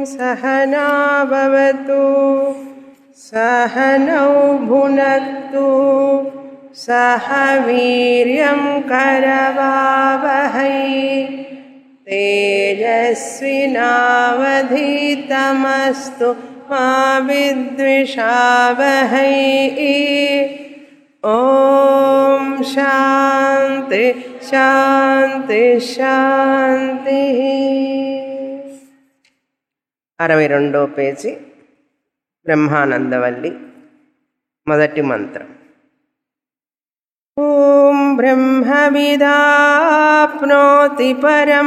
सहनावतु सहनौ भुनक्तु सह वीर्यं करवावहै तेजस्विनावधीतमस्तु मा विद्विषावहै ॐ शान्ति శాంతి శాంతి అరవై రెండో పేజీ బ్రహ్మానందవల్లి మొదటి మంత్రం ఓం బ్రహ్మవిదాప్నోతి పరం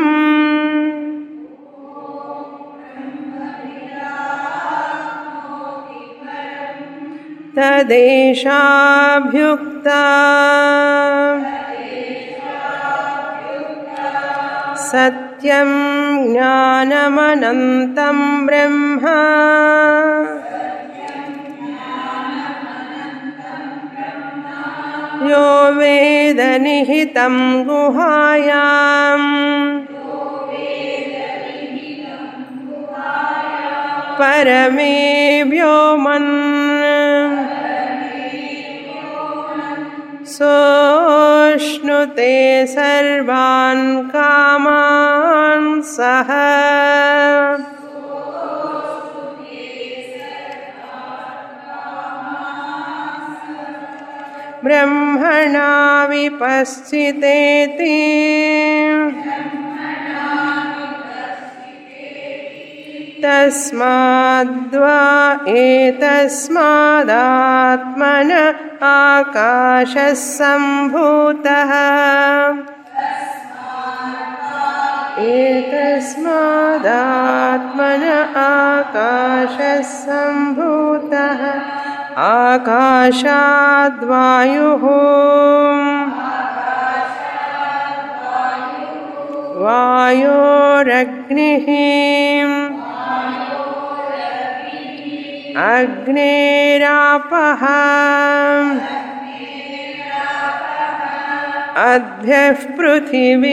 తదేశాభ్యుక్తా सत्यं ज्ञानमनन्तं ब्रह्म यो वेदनिहितं गुहायाम् परमे व्योमन् सोष्णुते सर्वान् कामान् सः ब्रह्मणा विपश्चितेति तस्माद्वा एतस्मादात्मन आकाशः सम्भूतः एतस्मादात्मन आकाशः सम्भूतः आकाशाद्वायुः वायोरग्निः अग्नेरापः अद्भ्यः पृथिवी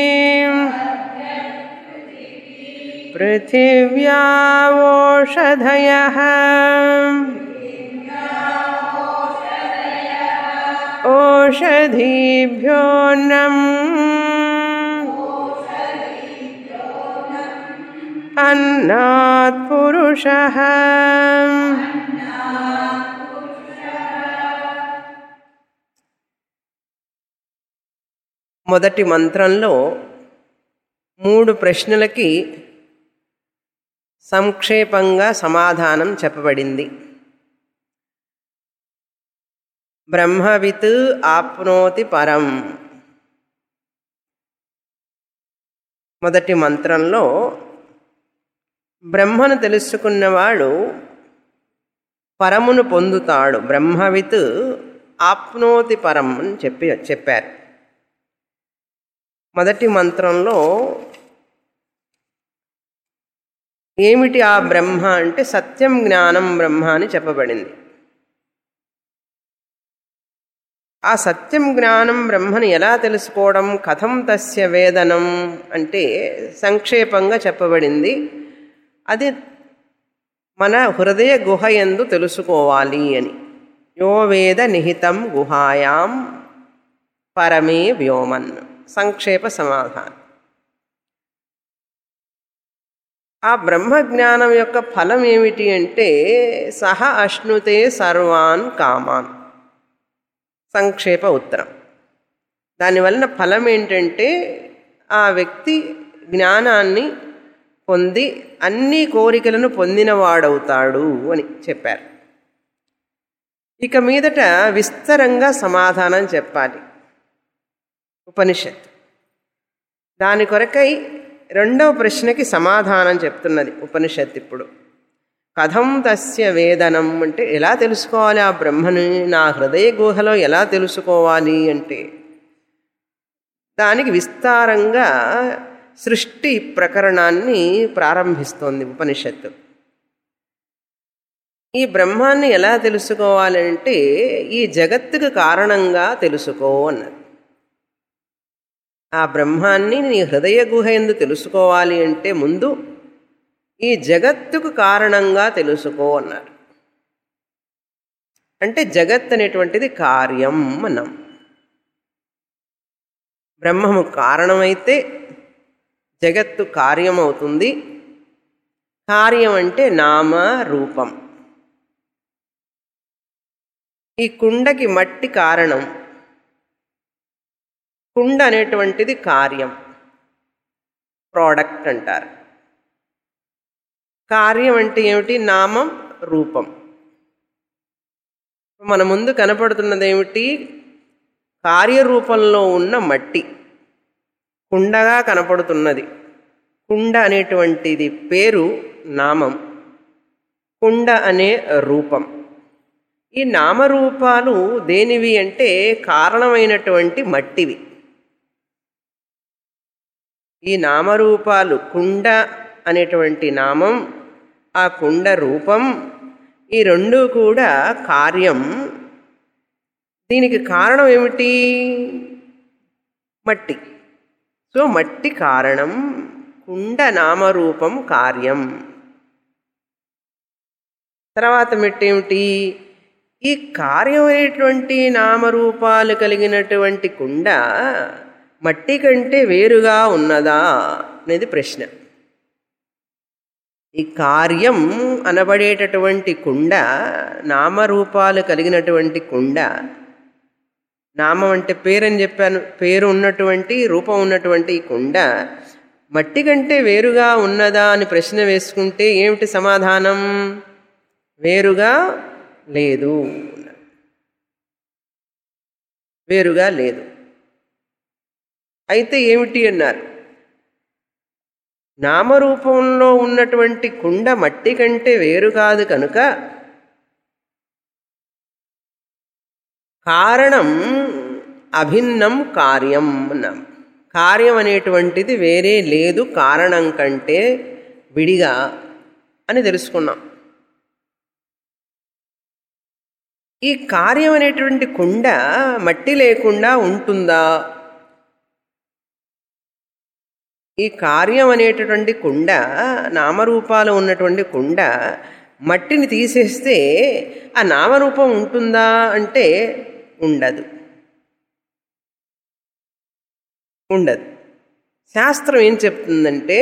पृथिव्यावोषधयः ओषधीभ्योऽन्नम् अन्नात् पुरुषः మొదటి మంత్రంలో మూడు ప్రశ్నలకి సంక్షేపంగా సమాధానం చెప్పబడింది బ్రహ్మవిత్ ఆప్నోతి పరం మొదటి మంత్రంలో బ్రహ్మను తెలుసుకున్నవాడు పరమును పొందుతాడు బ్రహ్మవిత్ ఆప్నోతి పరం అని చెప్పి చెప్పారు మొదటి మంత్రంలో ఏమిటి ఆ బ్రహ్మ అంటే సత్యం జ్ఞానం బ్రహ్మ అని చెప్పబడింది ఆ సత్యం జ్ఞానం బ్రహ్మను ఎలా తెలుసుకోవడం కథం తస్య వేదనం అంటే సంక్షేపంగా చెప్పబడింది అది మన హృదయ గుహ ఎందు తెలుసుకోవాలి అని యో వేద నిహితం గుహాయాం పరమే వ్యోమన్ సంక్షేప సమాధానం ఆ బ్రహ్మజ్ఞానం యొక్క ఫలం ఏమిటి అంటే సహ అశ్నుతే సర్వాన్ కామాన్ సంక్షేప ఉత్తరం దానివలన ఫలం ఏంటంటే ఆ వ్యక్తి జ్ఞానాన్ని పొంది అన్ని కోరికలను పొందినవాడవుతాడు అని చెప్పారు ఇక మీదట విస్తరంగా సమాధానం చెప్పాలి ఉపనిషత్ దాని కొరకై రెండవ ప్రశ్నకి సమాధానం చెప్తున్నది ఉపనిషత్ ఇప్పుడు కథం తస్య వేదనం అంటే ఎలా తెలుసుకోవాలి ఆ బ్రహ్మని నా హృదయ గుహలో ఎలా తెలుసుకోవాలి అంటే దానికి విస్తారంగా సృష్టి ప్రకరణాన్ని ప్రారంభిస్తోంది ఉపనిషత్తు ఈ బ్రహ్మాన్ని ఎలా తెలుసుకోవాలి అంటే ఈ జగత్తుకు కారణంగా తెలుసుకో అన్నది ఆ బ్రహ్మాన్ని నీ హృదయ గుహ ఎందు తెలుసుకోవాలి అంటే ముందు ఈ జగత్తుకు కారణంగా తెలుసుకో అన్నారు అంటే జగత్ అనేటువంటిది కార్యం అన్నాం బ్రహ్మము కారణమైతే జగత్తు కార్యం అవుతుంది కార్యం అంటే నామ రూపం ఈ కుండకి మట్టి కారణం కుండ అనేటువంటిది కార్యం ప్రోడక్ట్ అంటారు కార్యం అంటే ఏమిటి నామం రూపం మన ముందు కనపడుతున్నది ఏమిటి కార్యరూపంలో ఉన్న మట్టి కుండగా కనపడుతున్నది కుండ అనేటువంటిది పేరు నామం కుండ అనే రూపం ఈ నామరూపాలు దేనివి అంటే కారణమైనటువంటి మట్టివి ఈ నామరూపాలు కుండ అనేటువంటి నామం ఆ కుండ రూపం ఈ రెండు కూడా కార్యం దీనికి కారణం ఏమిటి మట్టి సో మట్టి కారణం కుండ నామరూపం కార్యం తర్వాత మెట్టేమిటి ఈ కార్యమైనటువంటి నామరూపాలు కలిగినటువంటి కుండ మట్టి కంటే వేరుగా ఉన్నదా అనేది ప్రశ్న ఈ కార్యం అనబడేటటువంటి కుండ నామరూపాలు కలిగినటువంటి కుండ నామం అంటే పేరని చెప్పాను పేరు ఉన్నటువంటి రూపం ఉన్నటువంటి ఈ కుండ మట్టి కంటే వేరుగా ఉన్నదా అని ప్రశ్న వేసుకుంటే ఏమిటి సమాధానం వేరుగా లేదు వేరుగా లేదు అయితే ఏమిటి అన్నారు నామరూపంలో ఉన్నటువంటి కుండ మట్టి కంటే వేరు కాదు కనుక కారణం అభిన్నం కార్యం అన్నాం కార్యం అనేటువంటిది వేరే లేదు కారణం కంటే విడిగా అని తెలుసుకున్నాం ఈ కార్యం అనేటువంటి కుండ మట్టి లేకుండా ఉంటుందా ఈ కార్యం అనేటటువంటి కుండ నామరూపాలు ఉన్నటువంటి కుండ మట్టిని తీసేస్తే ఆ నామరూపం ఉంటుందా అంటే ఉండదు ఉండదు శాస్త్రం ఏం చెప్తుందంటే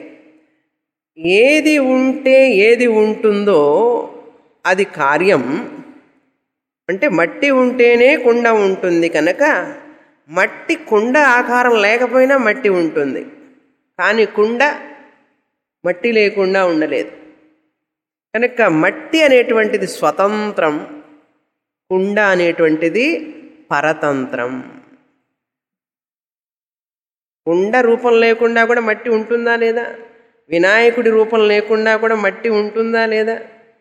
ఏది ఉంటే ఏది ఉంటుందో అది కార్యం అంటే మట్టి ఉంటేనే కుండ ఉంటుంది కనుక మట్టి కుండ ఆకారం లేకపోయినా మట్టి ఉంటుంది కానీ కుండ మట్టి లేకుండా ఉండలేదు కనుక మట్టి అనేటువంటిది స్వతంత్రం కుండ అనేటువంటిది పరతంత్రం కుండ రూపం లేకుండా కూడా మట్టి ఉంటుందా లేదా వినాయకుడి రూపం లేకుండా కూడా మట్టి ఉంటుందా లేదా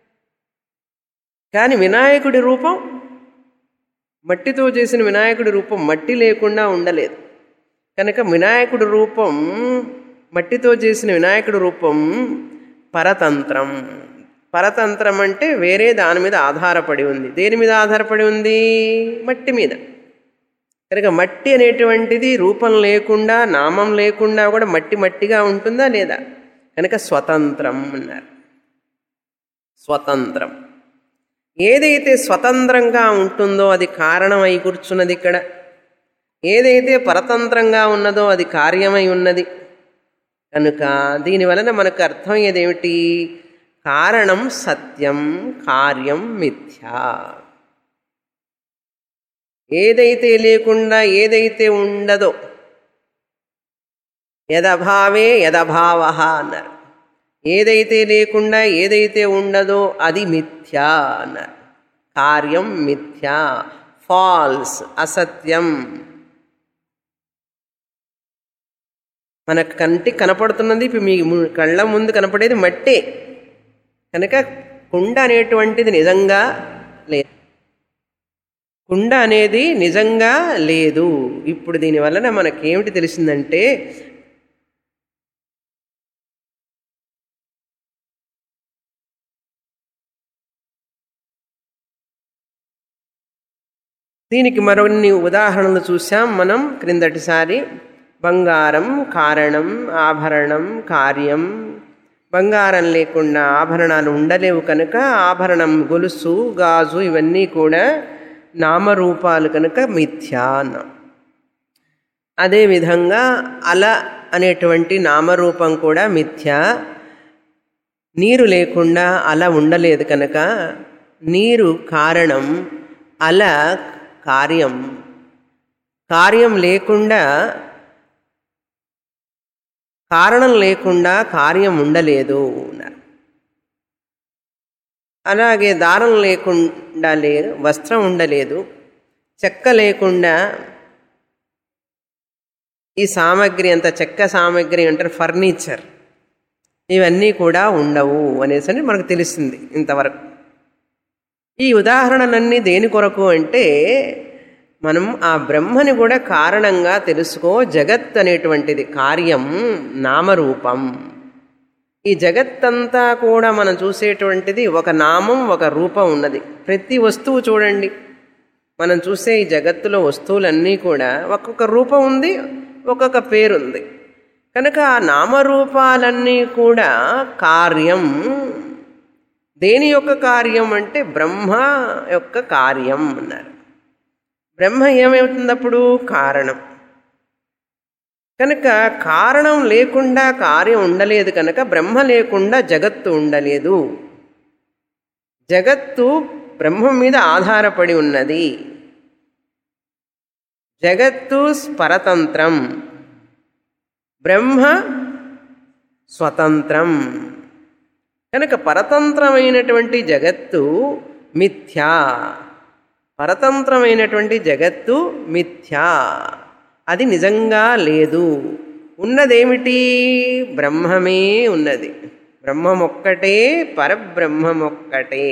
కానీ వినాయకుడి రూపం మట్టితో చేసిన వినాయకుడి రూపం మట్టి లేకుండా ఉండలేదు కనుక వినాయకుడి రూపం మట్టితో చేసిన వినాయకుడి రూపం పరతంత్రం పరతంత్రం అంటే వేరే దాని మీద ఆధారపడి ఉంది దేని మీద ఆధారపడి ఉంది మట్టి మీద కనుక మట్టి అనేటువంటిది రూపం లేకుండా నామం లేకుండా కూడా మట్టి మట్టిగా ఉంటుందా లేదా కనుక స్వతంత్రం అన్నారు స్వతంత్రం ఏదైతే స్వతంత్రంగా ఉంటుందో అది కారణమై కూర్చున్నది ఇక్కడ ఏదైతే పరతంత్రంగా ఉన్నదో అది కార్యమై ఉన్నది కనుక దీని వలన మనకు అర్థమయ్యేది ఏమిటి కారణం సత్యం కార్యం మిథ్యా ఏదైతే లేకుండా ఏదైతే ఉండదో యదభావే యదభావ అన్నారు ఏదైతే లేకుండా ఏదైతే ఉండదో అది మిథ్యా అన్నారు కార్యం మిథ్యా ఫాల్స్ అసత్యం మన కంటికి కనపడుతున్నది ఇప్పుడు మీ ము- కళ్ళ ముందు కనపడేది మట్టే కనుక కుండ అనేటువంటిది నిజంగా లేదు కుండ అనేది నిజంగా లేదు ఇప్పుడు దీని వలన మనకేమిటి తెలిసిందంటే దీనికి మరిన్ని ఉదాహరణలు చూసాం మనం క్రిందటిసారి బంగారం కారణం ఆభరణం కార్యం బంగారం లేకుండా ఆభరణాలు ఉండలేవు కనుక ఆభరణం గొలుసు గాజు ఇవన్నీ కూడా నామరూపాలు కనుక మిథ్యా అన్నాం అదేవిధంగా అల అనేటువంటి నామరూపం కూడా మిథ్య నీరు లేకుండా అల ఉండలేదు కనుక నీరు కారణం అల కార్యం కార్యం లేకుండా కారణం లేకుండా కార్యం ఉండలేదు అన్నారు అలాగే దారం లేకుండా లేదు వస్త్రం ఉండలేదు చెక్క లేకుండా ఈ సామాగ్రి అంత చెక్క సామాగ్రి అంటారు ఫర్నిచర్ ఇవన్నీ కూడా ఉండవు అనేసి అని మనకు తెలిసింది ఇంతవరకు ఈ ఉదాహరణలన్నీ దేని కొరకు అంటే మనం ఆ బ్రహ్మని కూడా కారణంగా తెలుసుకో జగత్ అనేటువంటిది కార్యం నామరూపం ఈ జగత్తంతా కూడా మనం చూసేటువంటిది ఒక నామం ఒక రూపం ఉన్నది ప్రతి వస్తువు చూడండి మనం చూసే ఈ జగత్తులో వస్తువులన్నీ కూడా ఒక్కొక్క రూపం ఉంది ఒక్కొక్క పేరుంది కనుక ఆ నామరూపాలన్నీ కూడా కార్యం దేని యొక్క కార్యం అంటే బ్రహ్మ యొక్క కార్యం అన్నారు బ్రహ్మ ఏమవుతుంది అప్పుడు కారణం కనుక కారణం లేకుండా కార్యం ఉండలేదు కనుక బ్రహ్మ లేకుండా జగత్తు ఉండలేదు జగత్తు బ్రహ్మం మీద ఆధారపడి ఉన్నది జగత్తు పరతంత్రం బ్రహ్మ స్వతంత్రం కనుక పరతంత్రమైనటువంటి జగత్తు మిథ్యా పరతంత్రమైనటువంటి జగత్తు మిథ్యా అది నిజంగా లేదు ఉన్నదేమిటి బ్రహ్మమే ఉన్నది బ్రహ్మమొక్కటే పరబ్రహ్మమొక్కటే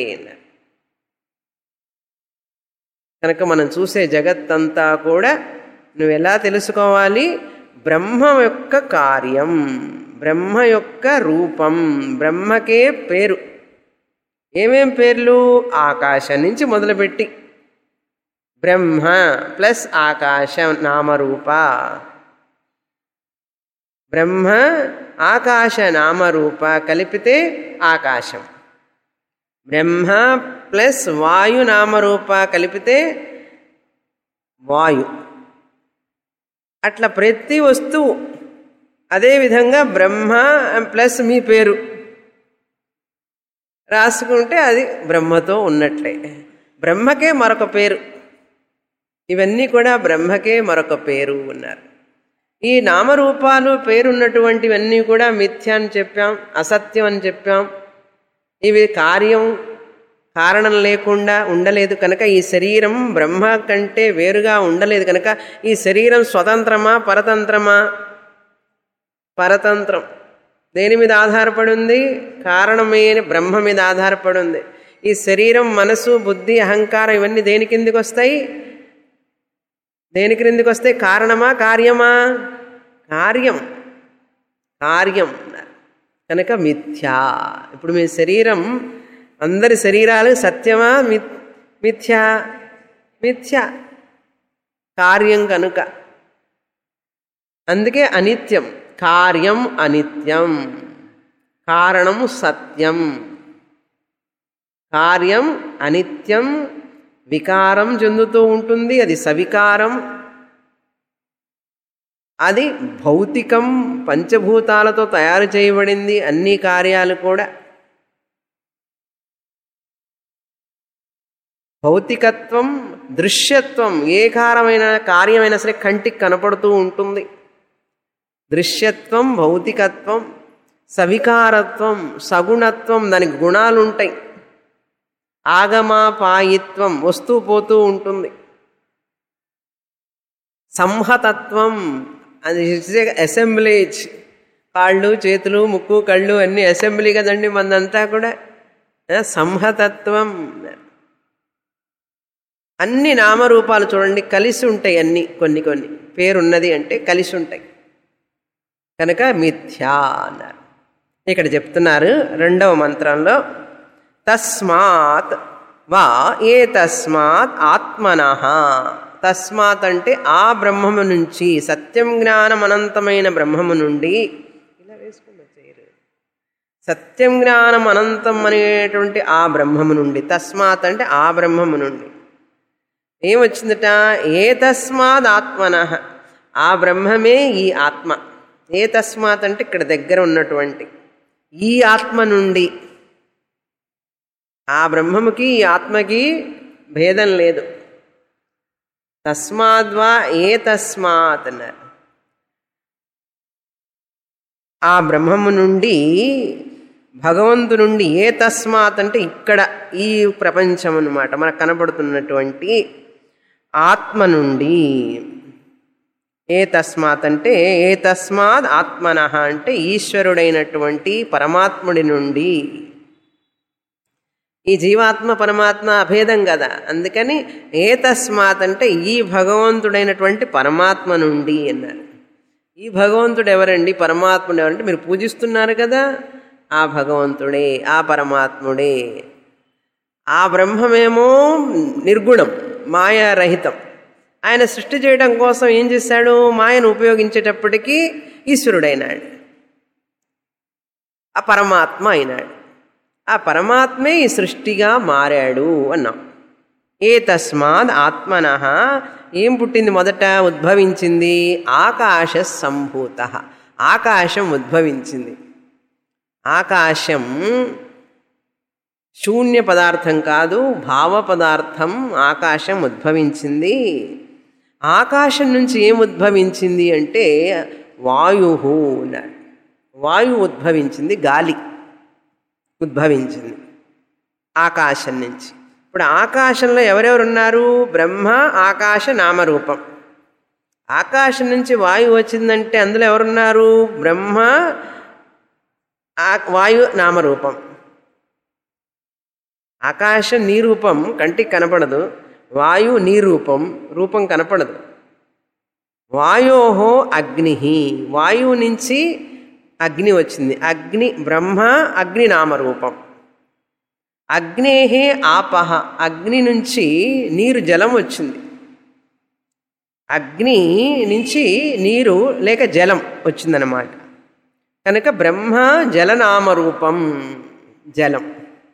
కనుక మనం చూసే జగత్తంతా కూడా నువ్వు ఎలా తెలుసుకోవాలి బ్రహ్మ యొక్క కార్యం బ్రహ్మ యొక్క రూపం బ్రహ్మకే పేరు ఏమేం పేర్లు ఆకాశం నుంచి మొదలుపెట్టి బ్రహ్మ ప్లస్ ఆకాశ నామరూప బ్రహ్మ ఆకాశ నామరూప కలిపితే ఆకాశం బ్రహ్మ ప్లస్ వాయు నామరూప కలిపితే వాయు అట్లా ప్రతి వస్తువు అదేవిధంగా బ్రహ్మ ప్లస్ మీ పేరు రాసుకుంటే అది బ్రహ్మతో ఉన్నట్లే బ్రహ్మకే మరొక పేరు ఇవన్నీ కూడా బ్రహ్మకే మరొక పేరు ఉన్నారు ఈ నామరూపాలు పేరున్నటువంటివన్నీ కూడా మిథ్య అని చెప్పాం అసత్యం అని చెప్పాం ఇవి కార్యం కారణం లేకుండా ఉండలేదు కనుక ఈ శరీరం బ్రహ్మ కంటే వేరుగా ఉండలేదు కనుక ఈ శరీరం స్వతంత్రమా పరతంత్రమా పరతంత్రం దేని మీద ఆధారపడి ఉంది కారణమైన బ్రహ్మ మీద ఆధారపడి ఉంది ఈ శరీరం మనసు బుద్ధి అహంకారం ఇవన్నీ దేని కిందికి వస్తాయి దేని క్రిందికి వస్తాయి కారణమా కార్యమా కార్యం కార్యం కనుక మిథ్యా ఇప్పుడు మీ శరీరం అందరి శరీరాలు సత్యమా మి మిథ్యా మిథ్య కార్యం కనుక అందుకే అనిత్యం కార్యం అనిత్యం కారణం సత్యం కార్యం అనిత్యం వికారం చెందుతూ ఉంటుంది అది సవికారం అది భౌతికం పంచభూతాలతో తయారు చేయబడింది అన్ని కార్యాలు కూడా భౌతికత్వం దృశ్యత్వం ఏ కారమైన కార్యమైనా సరే కంటికి కనపడుతూ ఉంటుంది దృశ్యత్వం భౌతికత్వం సవికారత్వం సగుణత్వం దానికి గుణాలు ఉంటాయి ఆగమాపాయిత్వం వస్తూ పోతూ ఉంటుంది సంహతత్వం అది అసెంబ్లేజ్ కాళ్ళు చేతులు ముక్కు కళ్ళు అన్నీ అసెంబ్లీ కదండి మందంతా కూడా సంహతత్వం అన్ని నామరూపాలు చూడండి కలిసి ఉంటాయి అన్ని కొన్ని కొన్ని పేరున్నది అంటే కలిసి ఉంటాయి కనుక మిథ్యా అన్నారు ఇక్కడ చెప్తున్నారు రెండవ మంత్రంలో తస్మాత్ వా ఏ తస్మాత్ ఆత్మన తస్మాత్ అంటే ఆ బ్రహ్మము నుంచి సత్యం జ్ఞానం అనంతమైన బ్రహ్మము నుండి ఇలా వేసుకున్న చేయరు సత్యం జ్ఞానం అనంతం అనేటువంటి ఆ బ్రహ్మము నుండి తస్మాత్ అంటే ఆ బ్రహ్మము నుండి ఏమొచ్చిందట ఏ తస్మాత్ ఆత్మన ఆ బ్రహ్మమే ఈ ఆత్మ ఏ తస్మాత్ అంటే ఇక్కడ దగ్గర ఉన్నటువంటి ఈ ఆత్మ నుండి ఆ బ్రహ్మముకి ఈ ఆత్మకి భేదం లేదు తస్మాద్వా ఏ తస్మాత్ అన్నారు ఆ బ్రహ్మము నుండి భగవంతు నుండి ఏ తస్మాత్ అంటే ఇక్కడ ఈ ప్రపంచం అన్నమాట మనకు కనబడుతున్నటువంటి ఆత్మ నుండి ఏ తస్మాత్ అంటే ఏ తస్మాత్ ఆత్మన అంటే ఈశ్వరుడైనటువంటి పరమాత్ముడి నుండి ఈ జీవాత్మ పరమాత్మ అభేదం కదా అందుకని ఏ తస్మాత్ అంటే ఈ భగవంతుడైనటువంటి పరమాత్మ నుండి అన్నారు ఈ భగవంతుడు ఎవరండి పరమాత్ముడు ఎవరంటే మీరు పూజిస్తున్నారు కదా ఆ భగవంతుడే ఆ పరమాత్ముడే ఆ బ్రహ్మమేమో నిర్గుణం మాయారహితం ఆయన సృష్టి చేయడం కోసం ఏం చేశాడు మాయను ఉపయోగించేటప్పటికీ ఈశ్వరుడైనాడు ఆ పరమాత్మ అయినాడు ఆ పరమాత్మే ఈ సృష్టిగా మారాడు అన్నాం ఏ తస్మాత్ ఆత్మన ఏం పుట్టింది మొదట ఉద్భవించింది ఆకాశ సంభూత ఆకాశం ఉద్భవించింది ఆకాశం శూన్య పదార్థం కాదు భావ పదార్థం ఆకాశం ఉద్భవించింది ఆకాశం నుంచి ఏం ఉద్భవించింది అంటే వాయు అన్నాడు వాయువు ఉద్భవించింది గాలి ఉద్భవించింది ఆకాశం నుంచి ఇప్పుడు ఆకాశంలో ఎవరెవరు ఉన్నారు బ్రహ్మ ఆకాశ నామరూపం ఆకాశం నుంచి వాయువు వచ్చిందంటే అందులో ఎవరున్నారు బ్రహ్మ ఆ- వాయు నామరూపం ఆకాశం నీ రూపం కంటికి కనపడదు వాయువు నీ రూపం రూపం కనపడదు వాయోహో అగ్ని వాయువు నుంచి అగ్ని వచ్చింది అగ్ని బ్రహ్మ అగ్ని నామరూపం అగ్నేహే ఆపహ అగ్ని నుంచి నీరు జలం వచ్చింది అగ్ని నుంచి నీరు లేక జలం వచ్చిందనమాట కనుక బ్రహ్మ జలనామరూపం జలం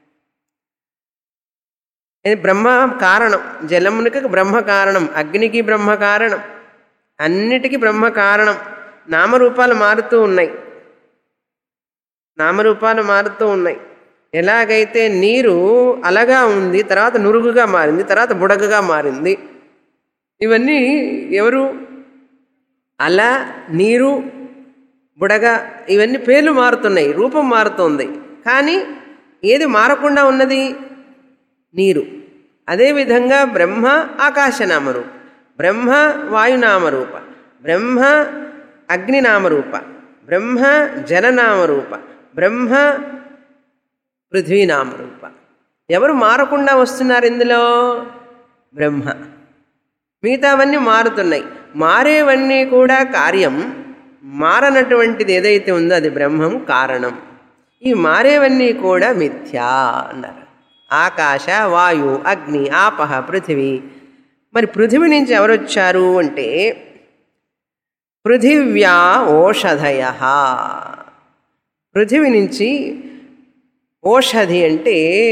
ఇది బ్రహ్మ కారణం జలమునికి బ్రహ్మ కారణం అగ్నికి బ్రహ్మ కారణం అన్నిటికీ బ్రహ్మ కారణం నామరూపాలు మారుతూ ఉన్నాయి నామరూపాలు మారుతూ ఉన్నాయి ఎలాగైతే నీరు అలగా ఉంది తర్వాత నురుగుగా మారింది తర్వాత బుడగగా మారింది ఇవన్నీ ఎవరు అల నీరు బుడగ ఇవన్నీ పేర్లు మారుతున్నాయి రూపం మారుతుంది కానీ ఏది మారకుండా ఉన్నది నీరు అదేవిధంగా బ్రహ్మ ఆకాశనామరూప బ్రహ్మ వాయునామరూప బ్రహ్మ అగ్నినామరూప బ్రహ్మ జలనామరూప బ్రహ్మ పృథ్వీనామరూప ఎవరు మారకుండా వస్తున్నారు ఇందులో బ్రహ్మ మిగతావన్నీ మారుతున్నాయి మారేవన్నీ కూడా కార్యం మారనటువంటిది ఏదైతే ఉందో అది బ్రహ్మం కారణం ఈ మారేవన్నీ కూడా మిథ్యా అన్నారు ఆకాశ వాయు అగ్ని ఆపహ పృథివీ మరి పృథివీ నుంచి ఎవరు వచ్చారు అంటే పృథివ్యా ఓషధయ పృథివీ నుంచి ఓషధి అంటే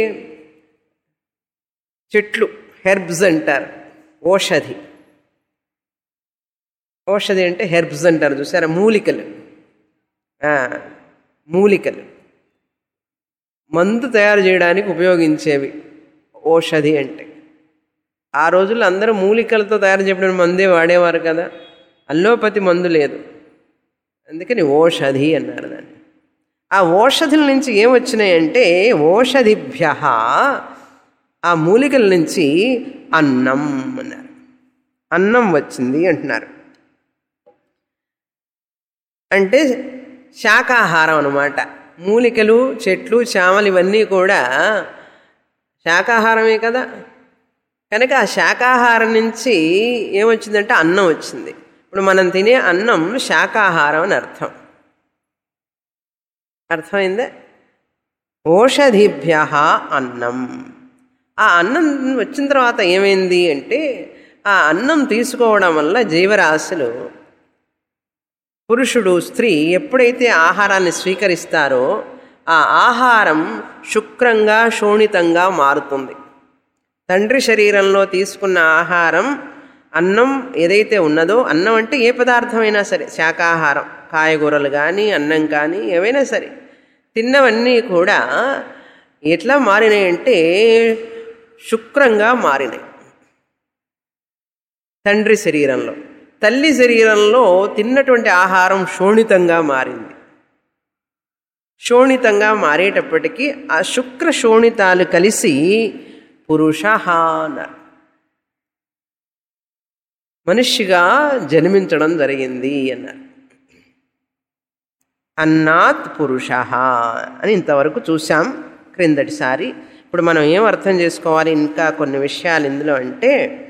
చెట్లు హెర్బ్స్ అంటారు ఓషధి ఓషధి అంటే హెర్బ్స్ అంటారు చూసారా మూలికలు ఆ, మూలికలు మందు తయారు చేయడానికి ఉపయోగించేవి ఓషధి అంటే ఆ రోజుల్లో అందరూ మూలికలతో తయారు చేయడం మందే వాడేవారు కదా అల్లోపతి మందు లేదు అందుకని ఓషధి అన్నారు దాన్ని ఆ ఓషధుల నుంచి ఏమొచ్చినాయంటే ఓషధిభ్య ఆ మూలికల నుంచి అన్నం అన్నారు అన్నం వచ్చింది అంటున్నారు అంటే శాకాహారం అన్నమాట మూలికలు చెట్లు చామలు ఇవన్నీ కూడా శాకాహారమే కదా కనుక ఆ శాకాహారం నుంచి ఏమొచ్చిందంటే అన్నం వచ్చింది ఇప్పుడు మనం తినే అన్నం శాకాహారం అని అర్థం అర్థమైందా ఓషధిభ్య అన్నం ఆ అన్నం వచ్చిన తర్వాత ఏమైంది అంటే ఆ అన్నం తీసుకోవడం వల్ల జీవరాశులు పురుషుడు స్త్రీ ఎప్పుడైతే ఆహారాన్ని స్వీకరిస్తారో ఆ ఆహారం శుక్రంగా శోణితంగా మారుతుంది తండ్రి శరీరంలో తీసుకున్న ఆహారం అన్నం ఏదైతే ఉన్నదో అన్నం అంటే ఏ పదార్థమైనా సరే శాకాహారం కాయగూరలు కానీ అన్నం కానీ ఏవైనా సరే తిన్నవన్నీ కూడా ఎట్లా మారినాయి అంటే శుక్రంగా మారినాయి తండ్రి శరీరంలో తల్లి శరీరంలో తిన్నటువంటి ఆహారం శోణితంగా మారింది శోణితంగా మారేటప్పటికీ ఆ శుక్ర శోణితాలు కలిసి పురుష అన్నారు మనిషిగా జన్మించడం జరిగింది అన్నారు అన్నాత్ పురుష అని ఇంతవరకు చూసాం క్రిందటిసారి ఇప్పుడు మనం ఏం అర్థం చేసుకోవాలి ఇంకా కొన్ని విషయాలు ఇందులో అంటే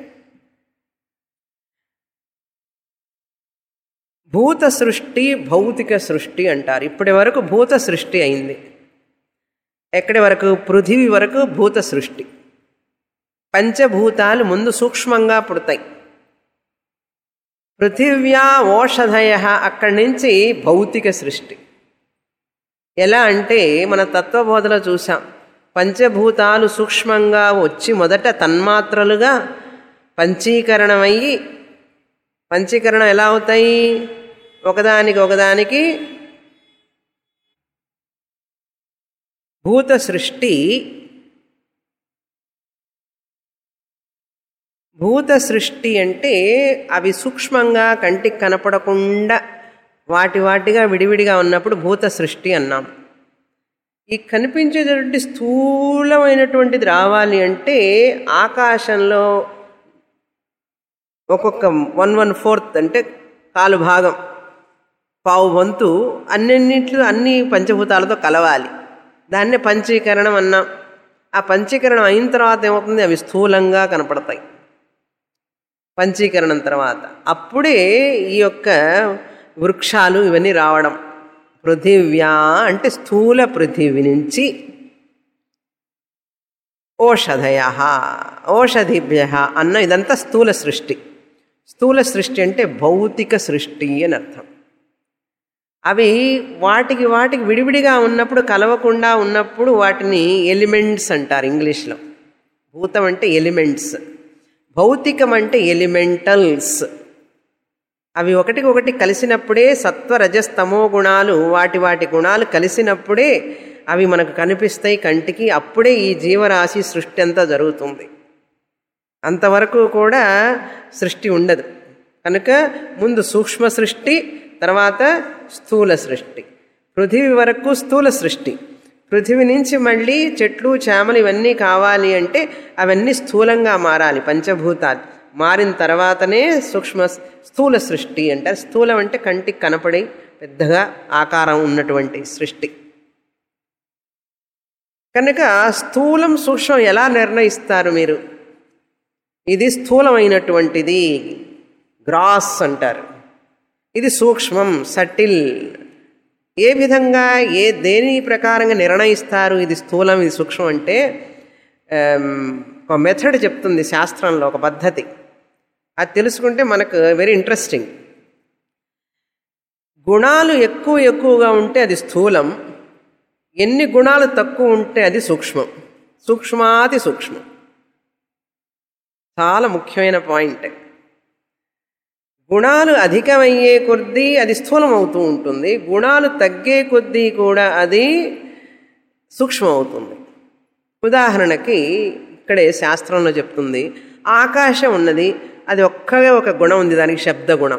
భూత సృష్టి భౌతిక సృష్టి అంటారు ఇప్పటి వరకు భూత సృష్టి అయింది ఎక్కడి వరకు పృథివీ వరకు భూత సృష్టి పంచభూతాలు ముందు సూక్ష్మంగా పుడతాయి పృథివ్యా ఓషధయ అక్కడి నుంచి భౌతిక సృష్టి ఎలా అంటే మన తత్వబోధలో చూసాం పంచభూతాలు సూక్ష్మంగా వచ్చి మొదట తన్మాత్రలుగా పంచీకరణమయ్యి పంచీకరణం ఎలా అవుతాయి ఒకదానికి ఒకదానికి భూత సృష్టి భూత సృష్టి అంటే అవి సూక్ష్మంగా కంటికి కనపడకుండా వాటి వాటిగా విడివిడిగా ఉన్నప్పుడు భూత సృష్టి అన్నాం ఈ కనిపించేటటువంటి స్థూలమైనటువంటిది రావాలి అంటే ఆకాశంలో ఒక్కొక్క వన్ వన్ ఫోర్త్ అంటే కాలు భాగం పావు వంతు అన్నింటిలో అన్ని పంచభూతాలతో కలవాలి దాన్నే పంచీకరణం అన్నాం ఆ పంచీకరణం అయిన తర్వాత ఏమవుతుంది అవి స్థూలంగా కనపడతాయి పంచీకరణం తర్వాత అప్పుడే ఈ యొక్క వృక్షాలు ఇవన్నీ రావడం పృథివ్యా అంటే స్థూల పృథివి నుంచి ఓషధయ ఓషధిభ్య అన్న ఇదంతా స్థూల సృష్టి స్థూల సృష్టి అంటే భౌతిక సృష్టి అని అర్థం అవి వాటికి వాటికి విడివిడిగా ఉన్నప్పుడు కలవకుండా ఉన్నప్పుడు వాటిని ఎలిమెంట్స్ అంటారు ఇంగ్లీష్లో భూతం అంటే ఎలిమెంట్స్ భౌతికం అంటే ఎలిమెంటల్స్ అవి ఒకటికొకటి కలిసినప్పుడే సత్వ రజస్తమో గుణాలు వాటి వాటి గుణాలు కలిసినప్పుడే అవి మనకు కనిపిస్తాయి కంటికి అప్పుడే ఈ జీవరాశి సృష్టి అంతా జరుగుతుంది అంతవరకు కూడా సృష్టి ఉండదు కనుక ముందు సూక్ష్మ సృష్టి తర్వాత స్థూల సృష్టి పృథివీ వరకు స్థూల సృష్టి పృథివీ నుంచి మళ్ళీ చెట్లు చేమలు ఇవన్నీ కావాలి అంటే అవన్నీ స్థూలంగా మారాలి పంచభూతాలు మారిన తర్వాతనే సూక్ష్మ స్థూల సృష్టి అంటారు స్థూలం అంటే కంటికి కనపడి పెద్దగా ఆకారం ఉన్నటువంటి సృష్టి కనుక స్థూలం సూక్ష్మం ఎలా నిర్ణయిస్తారు మీరు ఇది స్థూలమైనటువంటిది గ్రాస్ అంటారు ఇది సూక్ష్మం సటిల్ ఏ విధంగా ఏ దేని ప్రకారంగా నిర్ణయిస్తారు ఇది స్థూలం ఇది సూక్ష్మం అంటే ఒక మెథడ్ చెప్తుంది శాస్త్రంలో ఒక పద్ధతి అది తెలుసుకుంటే మనకు వెరీ ఇంట్రెస్టింగ్ గుణాలు ఎక్కువ ఎక్కువగా ఉంటే అది స్థూలం ఎన్ని గుణాలు తక్కువ ఉంటే అది సూక్ష్మం సూక్ష్మాతి సూక్ష్మం చాలా ముఖ్యమైన పాయింట్ గుణాలు అధికమయ్యే కొద్దీ అది స్థూలం అవుతూ ఉంటుంది గుణాలు తగ్గే కొద్దీ కూడా అది సూక్ష్మం అవుతుంది ఉదాహరణకి ఇక్కడే శాస్త్రంలో చెప్తుంది ఆకాశం ఉన్నది అది ఒక్కగా ఒక గుణం ఉంది దానికి శబ్ద గుణం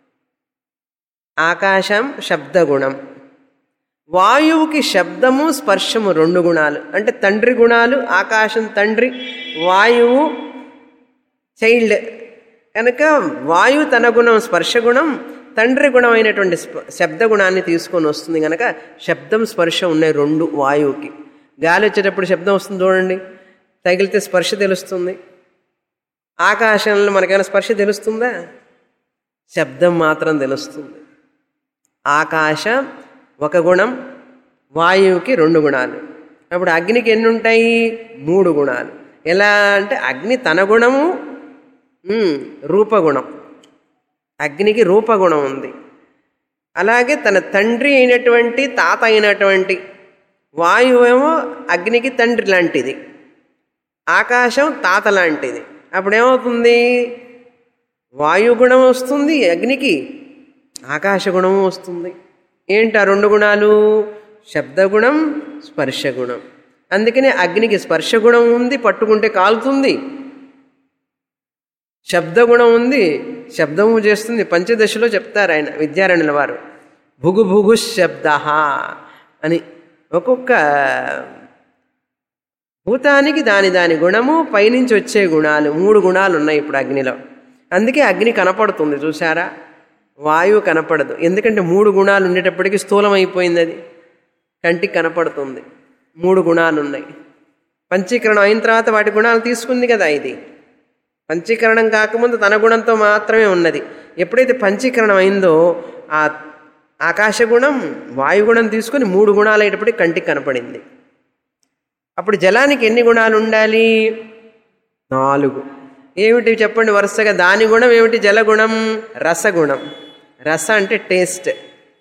ఆకాశం శబ్ద గుణం వాయువుకి శబ్దము స్పర్శము రెండు గుణాలు అంటే తండ్రి గుణాలు ఆకాశం తండ్రి వాయువు చైల్డ్ కనుక వాయువు తన గుణం స్పర్శ గుణం తండ్రి గుణమైనటువంటి శబ్ద గుణాన్ని తీసుకొని వస్తుంది కనుక శబ్దం స్పర్శ ఉన్నాయి రెండు వాయువుకి గాలి వచ్చేటప్పుడు శబ్దం వస్తుంది చూడండి తగిలితే స్పర్శ తెలుస్తుంది ఆకాశంలో మనకైనా స్పర్శ తెలుస్తుందా శబ్దం మాత్రం తెలుస్తుంది ఆకాశం ఒక గుణం వాయువుకి రెండు గుణాలు అప్పుడు అగ్నికి ఎన్ని ఉంటాయి మూడు గుణాలు ఎలా అంటే అగ్ని తన గుణము రూపగుణం అగ్నికి రూపగుణం ఉంది అలాగే తన తండ్రి అయినటువంటి తాత అయినటువంటి వాయువు ఏమో అగ్నికి తండ్రి లాంటిది ఆకాశం తాత లాంటిది అప్పుడేమవుతుంది వాయుగుణం వస్తుంది అగ్నికి ఆకాశగుణం వస్తుంది ఏంటి ఆ రెండు గుణాలు శబ్దగుణం స్పర్శగుణం అందుకనే అగ్నికి స్పర్శగుణం ఉంది పట్టుకుంటే కాలుతుంది శబ్దగుణం ఉంది శబ్దము చేస్తుంది పంచదశలో చెప్తారు ఆయన విద్యారణ్యుల వారు భుగు భుగు శబ్ద అని ఒక్కొక్క భూతానికి దాని దాని గుణము పైనుంచి వచ్చే గుణాలు మూడు గుణాలు ఉన్నాయి ఇప్పుడు అగ్నిలో అందుకే అగ్ని కనపడుతుంది చూసారా వాయువు కనపడదు ఎందుకంటే మూడు గుణాలు ఉండేటప్పటికి స్థూలమైపోయింది అది కంటికి కనపడుతుంది మూడు గుణాలు ఉన్నాయి పంచీకరణం అయిన తర్వాత వాటి గుణాలు తీసుకుంది కదా ఇది పంచీకరణం కాకముందు తన గుణంతో మాత్రమే ఉన్నది ఎప్పుడైతే పంచీకరణం అయిందో ఆ ఆకాశ గుణం వాయుగుణం తీసుకొని మూడు గుణాలు అయ్యేటప్పటికి కంటికి కనపడింది అప్పుడు జలానికి ఎన్ని గుణాలు ఉండాలి నాలుగు ఏమిటి చెప్పండి వరుసగా దాని గుణం ఏమిటి జలగుణం రసగుణం రస అంటే టేస్ట్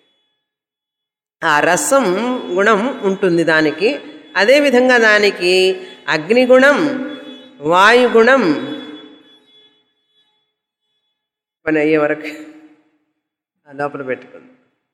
ఆ రసం గుణం ఉంటుంది దానికి అదేవిధంగా దానికి అగ్నిగుణం వాయుగుణం పని అయ్యే వరకు ఆ లోపల పెట్టుకుంది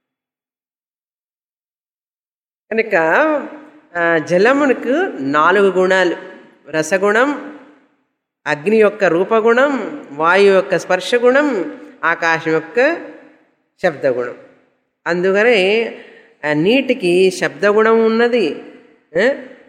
కనుక ఆ, జలమునకు నాలుగు గుణాలు రసగుణం అగ్ని యొక్క రూపగుణం వాయు యొక్క స్పర్శగుణం ఆకాశం యొక్క శబ్దగుణం అందుకనే ఆ నీటికి శబ్దగుణం ఉన్నది ఆ?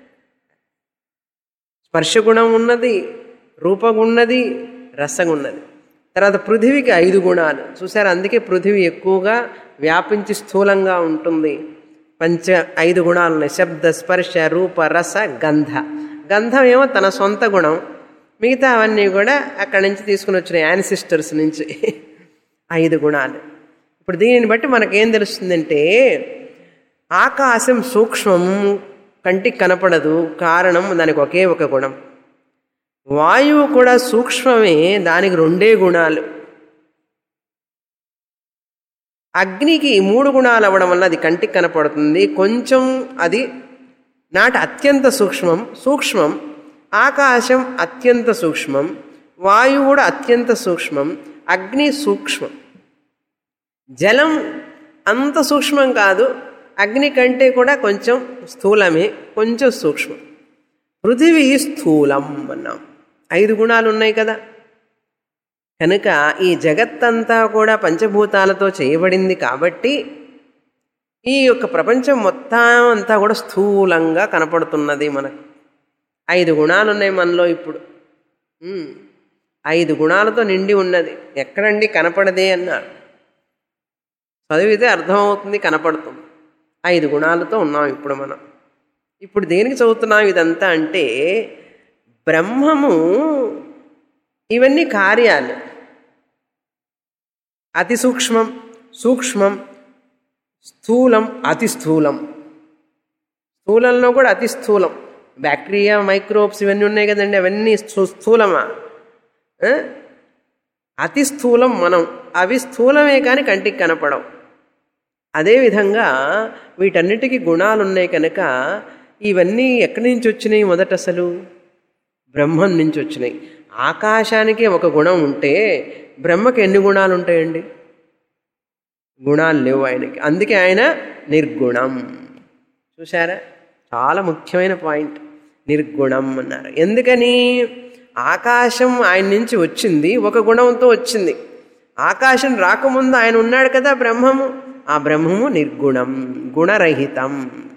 స్పర్శగుణం ఉన్నది రూపగున్నది రసగున్నది తర్వాత పృథివీకి ఐదు గుణాలు చూసారు అందుకే పృథివీ ఎక్కువగా వ్యాపించి స్థూలంగా ఉంటుంది పంచ ఐదు గుణాలు ఉన్నాయి శబ్ద స్పర్శ రూప రస గంధ గంధం ఏమో తన సొంత గుణం మిగతా అవన్నీ కూడా అక్కడి నుంచి తీసుకుని వచ్చినాయి యాన్సిస్టర్స్ నుంచి ఐదు గుణాలు ఇప్పుడు దీనిని బట్టి మనకేం తెలుస్తుందంటే ఆకాశం సూక్ష్మం కంటికి కనపడదు కారణం దానికి ఒకే ఒక గుణం వాయువు కూడా సూక్ష్మమే దానికి రెండే గుణాలు అగ్నికి మూడు గుణాలు అవ్వడం వల్ల అది కంటికి కనపడుతుంది కొంచెం అది నాటి అత్యంత సూక్ష్మం సూక్ష్మం ఆకాశం అత్యంత సూక్ష్మం వాయువు కూడా అత్యంత సూక్ష్మం అగ్ని సూక్ష్మం జలం అంత సూక్ష్మం కాదు అగ్ని కంటే కూడా కొంచెం స్థూలమే కొంచెం సూక్ష్మం పృథివీ స్థూలం అన్నాం ఐదు గుణాలు ఉన్నాయి కదా కనుక ఈ జగత్తంతా కూడా పంచభూతాలతో చేయబడింది కాబట్టి ఈ యొక్క ప్రపంచం మొత్తం అంతా కూడా స్థూలంగా కనపడుతున్నది మనకు ఐదు గుణాలు ఉన్నాయి మనలో ఇప్పుడు ఉమ్, ఐదు గుణాలతో నిండి ఉన్నది ఎక్కడండి కనపడదే అన్నారు చదివితే అర్థమవుతుంది కనపడుతుంది ఐదు గుణాలతో ఉన్నాం ఇప్పుడు మనం ఇప్పుడు దేనికి చదువుతున్నాం ఇదంతా అంటే బ్రహ్మము ఇవన్నీ కార్యాలు అతి సూక్ష్మం సూక్ష్మం స్థూలం అతి స్థూలం స్థూలంలో కూడా అతి స్థూలం బ్యాక్టీరియా మైక్రోబ్స్ ఇవన్నీ ఉన్నాయి కదండి అవన్నీ స్థూ- స్థూలమా ఆ? అతి స్థూలం మనం అవి స్థూలమే కానీ కంటికి కనపడవు అదేవిధంగా వీటన్నిటికీ గుణాలు ఉన్నాయి కనుక ఇవన్నీ ఎక్కడి నుంచి వచ్చినాయి మొదట అసలు బ్రహ్మం నుంచి వచ్చినాయి ఆకాశానికి ఒక గుణం ఉంటే బ్రహ్మకి ఎన్ని గుణాలు ఉంటాయండి గుణాలు లేవు ఆయనకి అందుకే ఆయన నిర్గుణం చూసారా చాలా ముఖ్యమైన పాయింట్ నిర్గుణం అన్నారు ఎందుకని ఆకాశం ఆయన నుంచి వచ్చింది ఒక గుణంతో వచ్చింది ఆకాశం రాకముందు ఆయన ఉన్నాడు కదా బ్రహ్మము ఆ బ్రహ్మము నిర్గుణం గుణరహితం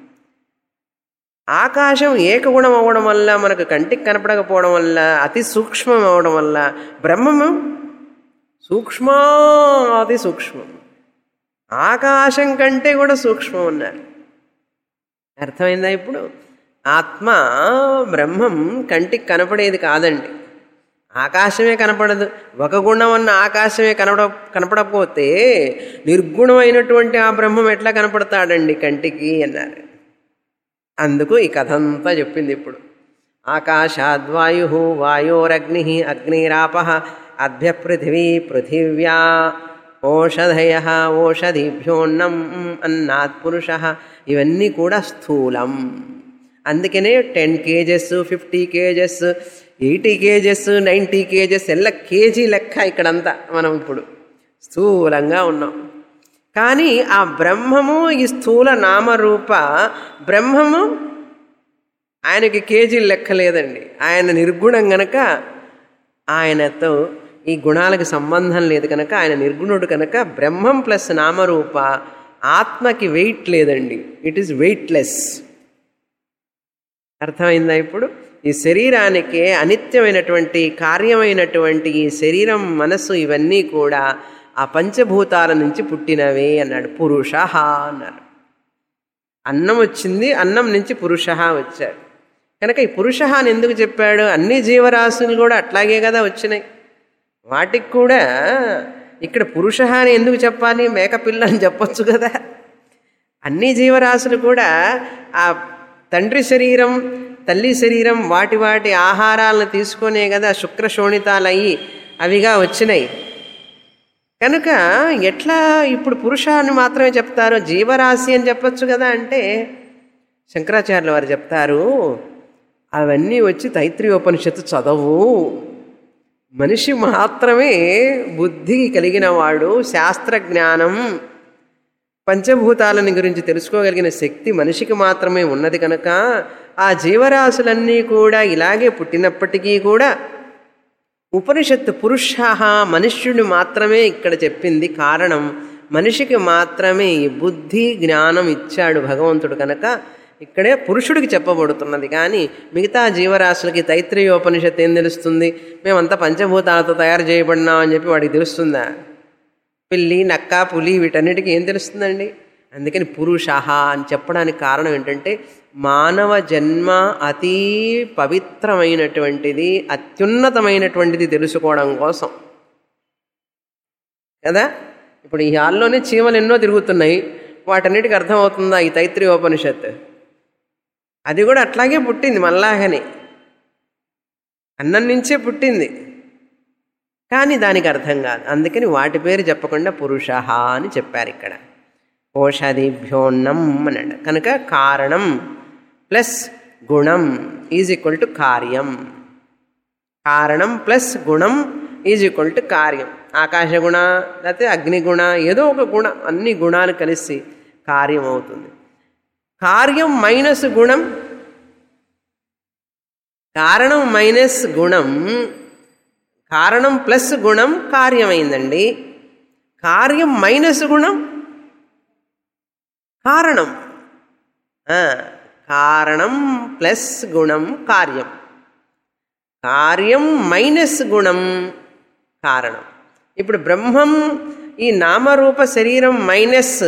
ఆకాశం ఏకగుణం అవ్వడం వల్ల మనకు కంటికి కనపడకపోవడం వల్ల అతి సూక్ష్మం అవ్వడం వల్ల బ్రహ్మము సూక్ష్మాతి సూక్ష్మం ఆకాశం కంటే కూడా సూక్ష్మం ఉన్నారు అర్థమైందా ఇప్పుడు ఆత్మ బ్రహ్మం కంటికి కనపడేది కాదండి ఆకాశమే కనపడదు ఒక గుణం అన్న ఆకాశమే కనపడ కనపడకపోతే నిర్గుణమైనటువంటి ఆ బ్రహ్మం ఎట్లా కనపడతాడండి కంటికి అన్నారు అందుకు ఈ కథ అంతా చెప్పింది ఇప్పుడు ఆకాశాద్వాయు వాయోరగ్ని అగ్నిరాప అభ్య పృథివీ పృథివ్యా ఓషధయ ఓషధిభ్యోన్నం అన్నాత్ పురుష ఇవన్నీ కూడా స్థూలం అందుకనే ten kgs fifty kgs eighty kgs ninety kgs ఎల్ల కేజీ లెక్క ఇక్కడంతా మనం ఇప్పుడు స్థూలంగా ఉన్నాం కానీ ఆ బ్రహ్మము ఈ స్థూల నామరూప బ్రహ్మము ఆయనకి కేజీ లెక్క లేదండి ఆయన నిర్గుణం గనక ఆయనతో ఈ గుణాలకు సంబంధం లేదు కనుక ఆయన నిర్గుణుడు కనుక బ్రహ్మం ప్లస్ నామరూప ఆత్మకి వెయిట్ లేదండి ఇట్ ఈస్ వెయిట్లెస్ అర్థమైందా ఇప్పుడు ఈ శరీరానికే అనిత్యమైనటువంటి కార్యమైనటువంటి ఈ శరీరం మనస్సు ఇవన్నీ కూడా ఆ పంచభూతాల నుంచి పుట్టినవే అన్నాడు పురుష అన్నారు అన్నం వచ్చింది అన్నం నుంచి పురుష వచ్చాడు కనుక ఈ పురుష అని ఎందుకు చెప్పాడు అన్ని జీవరాశులు కూడా అట్లాగే కదా వచ్చినాయి వాటికి కూడా ఇక్కడ పురుష అని ఎందుకు చెప్పాలి మేకపిల్ల అని చెప్పొచ్చు కదా అన్ని జీవరాశులు కూడా ఆ తండ్రి శరీరం తల్లి శరీరం వాటి వాటి ఆహారాలను తీసుకొనే కదా శుక్రశోణితాలయ్యి అవిగా వచ్చినాయి కనుక ఎట్లా ఇప్పుడు పురుషాన్ని మాత్రమే చెప్తారు జీవరాశి అని చెప్పొచ్చు కదా అంటే శంకరాచార్యుల వారు చెప్తారు అవన్నీ వచ్చి తైత్రీయోపనిషత్తు చదవు మనిషి మాత్రమే బుద్ధి కలిగిన వాడు శాస్త్రజ్ఞానం పంచభూతాలని గురించి తెలుసుకోగలిగిన శక్తి మనిషికి మాత్రమే ఉన్నది కనుక ఆ జీవరాశులన్నీ కూడా ఇలాగే పుట్టినప్పటికీ కూడా ఉపనిషత్తు పురుష మనుష్యుడు మాత్రమే ఇక్కడ చెప్పింది కారణం మనిషికి మాత్రమే ఈ బుద్ధి జ్ఞానం ఇచ్చాడు భగవంతుడు కనుక ఇక్కడే పురుషుడికి చెప్పబడుతున్నది కానీ మిగతా జీవరాశులకి తైత్రీయోపనిషత్తు ఏం తెలుస్తుంది మేమంతా పంచభూతాలతో తయారు చేయబడినాం అని చెప్పి వాడికి తెలుస్తుందా పిల్లి నక్క పులి వీటన్నిటికీ ఏం తెలుస్తుందండి అందుకని పురుష అని చెప్పడానికి కారణం ఏంటంటే మానవ జన్మ అతి పవిత్రమైనటువంటిది అత్యున్నతమైనటువంటిది తెలుసుకోవడం కోసం కదా ఇప్పుడు ఈ హాల్లోనే చీమలు ఎన్నో తిరుగుతున్నాయి వాటన్నిటికి అర్థమవుతుందా ఈ తైత్రీయోపనిషత్ అది కూడా అట్లాగే పుట్టింది మల్లాగని అన్నం నుంచే పుట్టింది కానీ దానికి అర్థం కాదు అందుకని వాటి పేరు చెప్పకుండా పురుష అని చెప్పారు ఇక్కడ ఓషధిభ్యోన్నం అన్నాడు కనుక కారణం ప్లస్ గుణం ఈజ్ ఈక్వల్ టు కార్యం కారణం ప్లస్ గుణం ఈజ్ ఈక్వల్ టు కార్యం ఆకాశ గుణ లేకపోతే అగ్నిగుణ ఏదో ఒక గుణం అన్ని గుణాలు కలిసి కార్యం అవుతుంది కార్యం మైనస్ గుణం కారణం మైనస్ గుణం కారణం ప్లస్ గుణం కార్యమైందండి కార్యం మైనస్ గుణం కారణం కారణం ప్లస్ గుణం కార్యం కార్యం మైనస్ గుణం కారణం ఇప్పుడు బ్రహ్మం ఈ నామరూప శరీరం మైనస్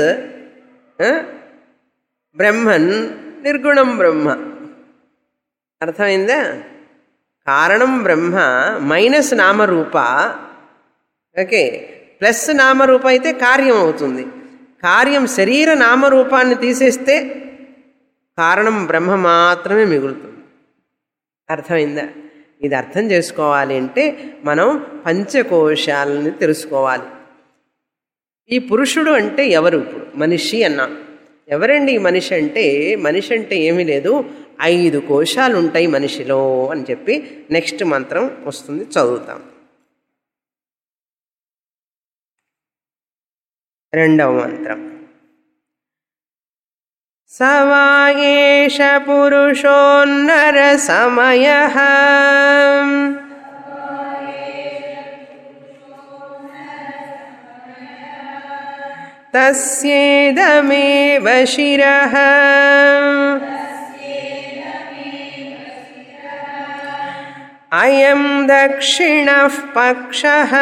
బ్రహ్మన్ నిర్గుణం బ్రహ్మ అర్థమైందా కారణం బ్రహ్మ మైనస్ నామరూప ఓకే ప్లస్ నామరూప అయితే కార్యం అవుతుంది కార్యం శరీర నామరూపాన్ని తీసేస్తే కారణం బ్రహ్మ మాత్రమే మిగులుతుంది అర్థమైందా ఇది అర్థం చేసుకోవాలి అంటే మనం పంచకోశాలని తెలుసుకోవాలి ఈ పురుషుడు అంటే ఎవరు ఇప్పుడు మనిషి అన్నాం ఎవరండి ఈ మనిషి అంటే మనిషి అంటే ఏమీ లేదు ఐదు కోశాలు ఉంటాయి మనిషిలో అని చెప్పి నెక్స్ట్ మంత్రం వస్తుంది చదువుతాం రెండవ మంత్రం సవాయేష పురుషోన్నర సమయ తస్యేదమేవ శిరః అయం దక్షిణః పక్షः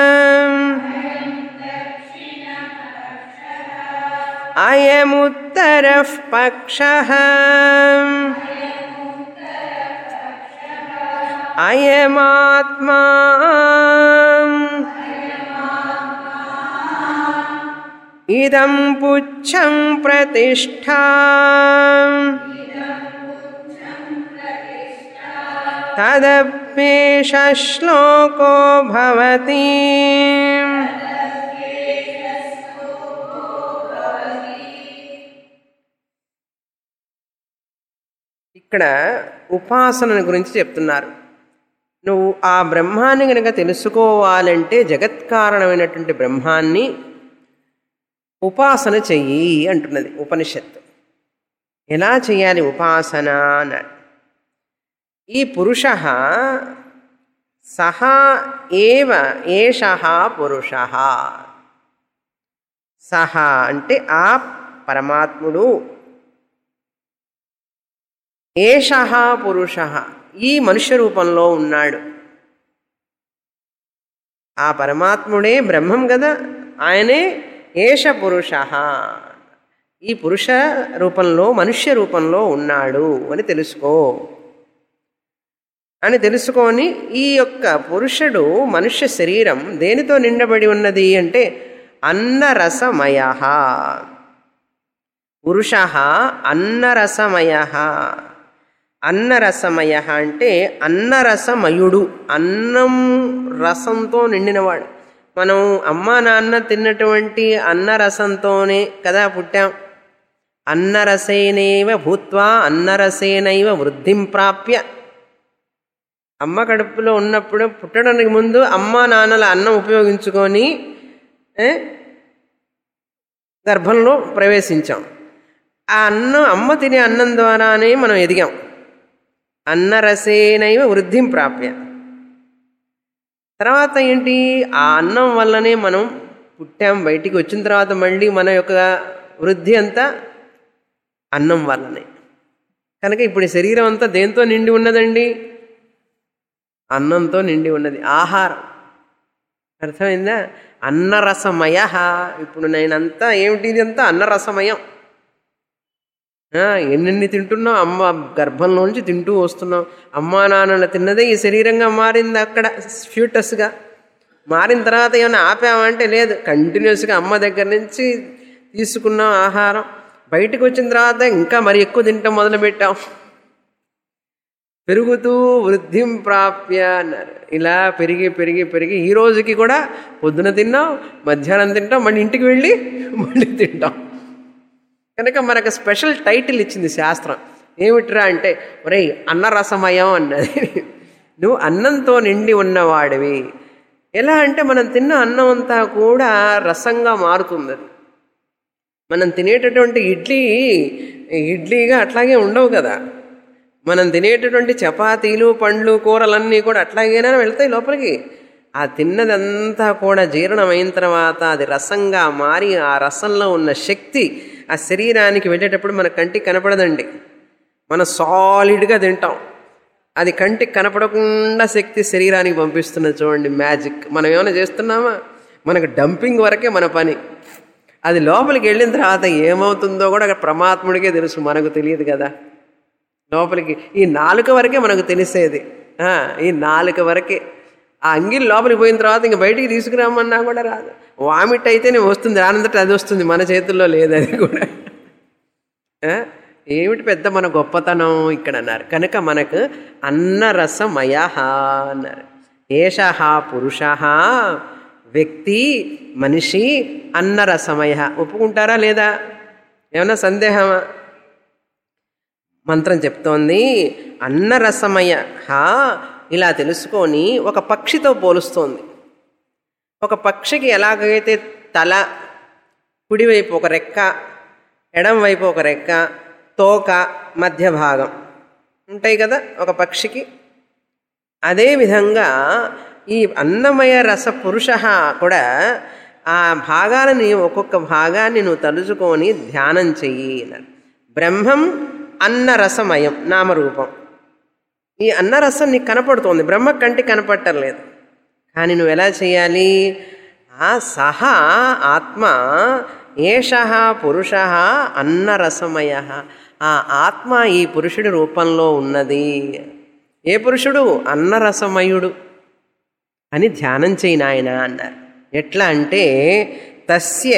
అయముత్తరః పక్షः అయమాత్మా ఇదం పుచ్చం ప్రతిష్ఠా తదప్యేష శ్లోకో భవతి ఇక్కడ ఉపాసన గురించి చెప్తున్నారు నువ్వు ఆ బ్రహ్మాన్ని కనుక తెలుసుకోవాలంటే జగత్కారణమైనటువంటి బ్రహ్మాన్ని ఉపాసన చెయ్యి అంటున్నది ఉపనిషత్తు ఎలా చేయాలి ఉపాసన అన్నాడు ఈ పురుష సహా ఏవ ఏష పురుష సహ అంటే ఆ పరమాత్ముడు ఏష పురుష ఈ మనుష్య రూపంలో ఉన్నాడు ఆ పరమాత్ముడే బ్రహ్మం కదా ఆయనే ఏష పురుష ఈ పురుష రూపంలో మనుష్య రూపంలో ఉన్నాడు అని తెలుసుకో అని తెలుసుకొని ఈ యొక్క పురుషుడు మనుష్య శరీరం దేనితో నిండబడి ఉన్నది అంటే అన్నరసమయ పురుష అన్నరసమయ అన్నరసమయ అంటే అన్నరసమయుడు అన్నం రసంతో నిండినవాడు మనం అమ్మా నాన్న తిన్నటువంటి అన్నరసంతోనే కదా పుట్టాం అన్నరసేనైవ భూత్వా అన్నరసేనైవ వృద్ధిం ప్రాప్య అమ్మ కడుపులో ఉన్నప్పుడు పుట్టడానికి ముందు అమ్మ నాన్నల అన్నం ఉపయోగించుకొని ఏ, గర్భంలో ప్రవేశించాం ఆ అన్నం అమ్మ తినే అన్నం ద్వారానే మనం ఎదిగాం అన్నరసేనైవ వృద్ధిం ప్రాప్య తర్వాత ఏంటి ఆ అన్నం వల్లనే మనం పుట్టాం బయటికి వచ్చిన తర్వాత మళ్ళీ మన యొక్క వృద్ధి అంతా అన్నం వల్లనే కనుక ఇప్పుడు ఈ శరీరం అంతా దేంతో నిండి ఉన్నదండి అన్నంతో నిండి ఉన్నది ఆహారం అర్థమైందా అన్నరసమయ ఇప్పుడు నేనంతా ఏమిటి ఇది అంతా అన్నరసమయం ఆ, ఎన్నెన్ని తింటున్నాం అమ్మ గర్భంలోంచి తింటూ వస్తున్నాం అమ్మా నాన్నలు తిన్నదే ఈ శరీరంగా మారింది అక్కడ ఫ్యూటస్గా మారిన తర్వాత ఏమైనా ఆపామంటే లేదు కంటిన్యూస్గా అమ్మ దగ్గర నుంచి తీసుకున్నాం ఆహారం బయటకు వచ్చిన తర్వాత ఇంకా మరి ఎక్కువ తింటాం మొదలుపెట్టాం పెరుగుతూ వృద్ధిం ప్రాప్య అన్నారు ఇలా పెరిగి పెరిగి పెరిగి ఈ రోజుకి కూడా పొద్దున తిన్నాం మధ్యాహ్నం తింటాం మళ్ళీ ఇంటికి వెళ్ళి మళ్ళీ తింటాం కనుక మనకు స్పెషల్ టైటిల్ ఇచ్చింది శాస్త్రం ఏమిట్రా అంటే ఒరేయ్ అన్నరసమయం అన్నది నువ్వు అన్నంతో నిండి ఉన్నవాడివి ఎలా అంటే మనం తిన్న అన్నం అంతా కూడా రసంగా మారుతుంది అది మనం తినేటటువంటి ఇడ్లీ ఇడ్లీగా అట్లాగే ఉండవు కదా మనం తినేటటువంటి చపాతీలు పండ్లు కూరలన్నీ కూడా అట్లాగేనా వెళ్తాయి లోపలికి ఆ తిన్నదంతా కూడా జీర్ణమైన తర్వాత అది రసంగా మారి ఆ రసంలో ఉన్న శక్తి ఆ శరీరానికి వెళ్ళేటప్పుడు మన కంటికి కనపడదండి మనం సాలిడ్గా తింటాం అది కంటికి కనపడకుండా శక్తి శరీరానికి పంపిస్తున్నది చూడండి మ్యాజిక్ మనం ఏమైనా చేస్తున్నామా మనకు డంపింగ్ వరకే మన పని అది లోపలికి వెళ్ళిన తర్వాత ఏమవుతుందో కూడా ప్రమాత్ముడికే తెలుసు మనకు తెలియదు కదా లోపలికి ఈ నాలుక వరకే మనకు తెలిసేది ఆ, ఈ నాలుక వరకే ఆ అంగిల్ లోపలికి పోయిన తర్వాత ఇంక బయటికి తీసుకురామన్నా కూడా రాదు వామిట్ అయితేనే వస్తుంది రానంతట అది వస్తుంది మన చేతుల్లో లేదు అది కూడా ఆ, ఏమిటి పెద్ద మన గొప్పతనం ఇక్కడ అన్నారు కనుక మనకు అన్నరసమయ అన్నారు ఏష పురుష వ్యక్తి మనిషి అన్నరసమయ ఒప్పుకుంటారా లేదా ఏమన్నా సందేహమా మంత్రం చెప్తోంది అన్నరసమయ హా ఇలా తెలుసుకొని ఒక పక్షితో పోలుస్తోంది ఒక పక్షికి ఎలాగైతే తల కుడివైపు ఒక రెక్క ఎడం వైపు ఒక రెక్క తోక మధ్య భాగం ఉంటాయి కదా ఒక పక్షికి అదేవిధంగా ఈ అన్నమయ రస పురుష కూడా ఆ భాగాలని ఒక్కొక్క భాగాన్ని నువ్వు తలుచుకొని ధ్యానం చెయ్యి అన్నారు బ్రహ్మం అన్నరసమయం నామరూపం ఈ అన్నరసం నీకు కనపడుతోంది బ్రహ్మ కంటి కనపట్టలేదు కానీ నువ్వు ఎలా చేయాలి ఆ సహ ఆత్మ ఏష పురుష అన్నరసమయ ఆ ఆత్మ ఈ పురుషుడి రూపంలో ఉన్నది ఏ పురుషుడు అన్నరసమయుడు అని ధ్యానం చేయి నాయన అన్నారు ఎట్లా అంటే తస్య